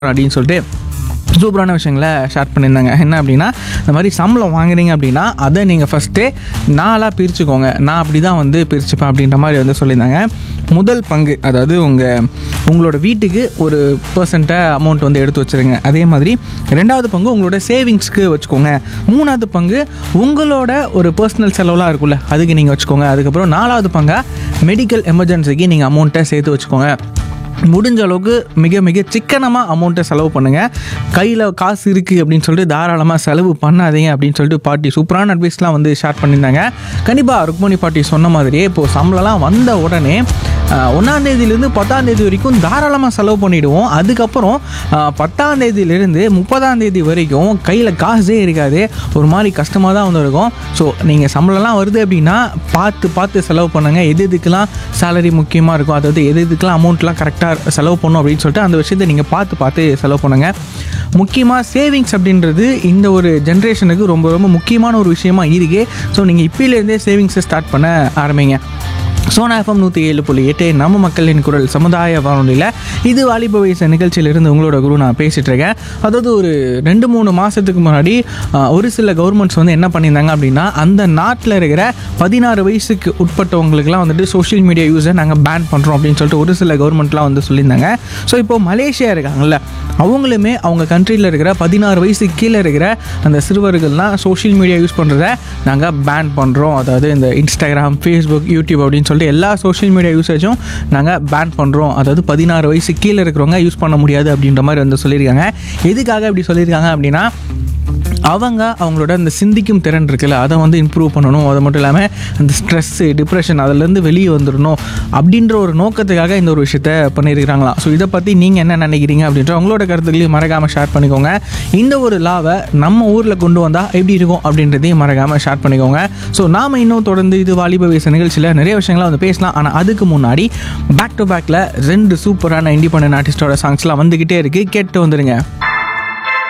அப்படின்னு சொல்லிட்டு சூப்பரான விஷயங்களை ஷேர் பண்ணியிருந்தாங்க என்ன அப்படின்னா இந்த மாதிரி சம்பளம் வாங்குறீங்க அப்படின்னா அதை நீங்கள் ஃபஸ்ட்டே நாளாக பிரிச்சுக்கோங்க நான் அப்படி தான் வந்து பிரிச்சுப்பேன் அப்படின்ற மாதிரி வந்து சொல்லியிருந்தாங்க முதல் பங்கு அதாவது உங்கள் உங்களோட வீட்டுக்கு ஒரு பர்சன்ட்டை அமௌண்ட் வந்து எடுத்து வச்சுருங்க அதே மாதிரி ரெண்டாவது பங்கு உங்களோட சேவிங்ஸ்க்கு வச்சுக்கோங்க மூணாவது பங்கு உங்களோட ஒரு பர்சனல் செலவுலாம் இருக்குல்ல அதுக்கு நீங்கள் வச்சுக்கோங்க அதுக்கப்புறம் நாலாவது பங்காக மெடிக்கல் எமர்ஜென்சிக்கு நீங்கள் அமௌண்ட்டை சேர்த்து வச்சுக்கோங்க முடிஞ்ச அளவுக்கு மிக மிக சிக்கனமாக அமௌண்ட்டை செலவு பண்ணுங்கள் கையில் காசு இருக்குது அப்படின்னு சொல்லிட்டு தாராளமாக செலவு பண்ணாதீங்க அப்படின்னு சொல்லிட்டு பாட்டி சூப்பரான அட்வைஸ்லாம் வந்து ஷேர் பண்ணியிருந்தாங்க கண்டிப்பாக ருக்மணி பாட்டி சொன்ன மாதிரியே இப்போது சம்பளம்லாம் வந்த உடனே ஒன்றாம் தேதியிலேருந்து பத்தாம் தேதி வரைக்கும் தாராளமாக செலவு பண்ணிவிடுவோம் அதுக்கப்புறம் ஆஹ், பத்தாம் தேதியிலேருந்து முப்பதாம் தேதி வரைக்கும் கையில் காசே இருக்காது ஒரு மாதிரி கஷ்டமாக தான் வந்து இருக்கும் ஸோ நீங்கள் சம்பளம்லாம் வருது அப்படின்னா பார்த்து பார்த்து செலவு பண்ணுங்கள் எது எதுக்கெல்லாம் சேலரி முக்கியமாக இருக்கும் அதாவது எது எதுக்கெல்லாம் அமௌண்ட்லாம் கரெக்டாக செலவு பண்ணணும் அப்படின்னு சொல்லிட்டு அந்த விஷயத்தை நீங்கள் பார்த்து பார்த்து செலவு பண்ணுங்கள் முக்கியமாக சேவிங்ஸ் அப்படின்றது இந்த ஒரு ஜென்ரேஷனுக்கு ரொம்ப ரொம்ப முக்கியமான ஒரு விஷயமா இருக்கு ஸோ நீங்கள் இப்போலேருந்தே சேவிங்ஸை ஸ்டார்ட் பண்ண ஆரம்பிங்க சோனா எஃப்எம் நூற்றி ஏழு புள்ளி எட்டு நம்ம மக்களின் குரல் சமுதாய வானொலியில் இது வாலிப வயசு நிகழ்ச்சியிலிருந்து உங்களோட குரு நான் பேசிகிட்டு இருக்கேன் அதாவது ஒரு ரெண்டு மூணு மாதத்துக்கு முன்னாடி ஆஹ், ஒரு சில கவர்மெண்ட்ஸ் வந்து என்ன பண்ணியிருந்தாங்க அப்படின்னா அந்த நாட்டில் இருக்கிற பதினாறு வயசுக்கு உட்பட்டவங்களுக்குலாம் வந்துட்டு சோஷியல் மீடியா யூஸை நாங்கள் பேன் பண்ணுறோம் அப்படின்னு சொல்லிட்டு ஒரு சில கவர்மெண்ட்லாம் வந்து சொல்லியிருந்தாங்க ஸோ இப்போ மலேசியா இருக்காங்கல்ல அவங்களுமே அவங்க கண்ட்ரியில் இருக்கிற பதினாறு வயசுக்கு கீழே இருக்கிற அந்த சிறுவர்கள்லாம் சோஷியல் மீடியா யூஸ் பண்ணுறத நாங்கள் பேன் பண்ணுறோம் அதாவது இந்த இன்ஸ்டாகிராம் ஃபேஸ்புக் யூடியூப் அப்படின்னு சொல்லிட்டு எல்லா சோஷியல் மீடியா யூசேஜும் நாங்கள் பேன் பண்ணுறோம் அதாவது பதினாறு வயசு கீழே இருக்கிறவங்க யூஸ் பண்ண முடியாது அப்படின்ற மாதிரி வந்து சொல்லியிருக்காங்க எதுக்காக இப்படி சொல்லியிருக்காங்க அப்படின்னா அவங்க அவங்களோட அந்த சிந்திக்கும் திறன் இருக்குல்ல அதை வந்து இம்ப்ரூவ் பண்ணணும் அது மட்டும் இல்லாமல் அந்த ஸ்ட்ரெஸ்ஸு டிப்ரெஷன் அதுலேருந்து வெளியே வந்துடணும் அப்படின்ற ஒரு நோக்கத்துக்காக இந்த ஒரு விஷயத்த பண்ணியிருக்கிறாங்களாம் ஸோ இதை பற்றி நீங்கள் என்ன நினைக்கிறீங்க அப்படின்ற உங்களோட கருத்துக்களையும் மறக்காமல் ஷேர் பண்ணிக்கோங்க இந்த ஒரு லாவை நம்ம ஊரில் கொண்டு வந்தால் எப்படி இருக்கும் அப்படின்றதையும் மறக்காமல் ஷேர் பண்ணிக்கோங்க ஸோ நாம் இன்னும் தொடர்ந்து இது வாலிப வயசு நிகழ்ச்சியில் நிறைய விஷயங்களை வந்து பேசலாம் ஆனால் அதுக்கு முன்னாடி பேக் டு பேக்கில் ரெண்டு சூப்பரான இண்டிபெண்டன்ட் ஆர்டிஸ்டோட சாங்ஸ்லாம் வந்துக்கிட்டே இருக்குது கேட்டு வந்துடுங்க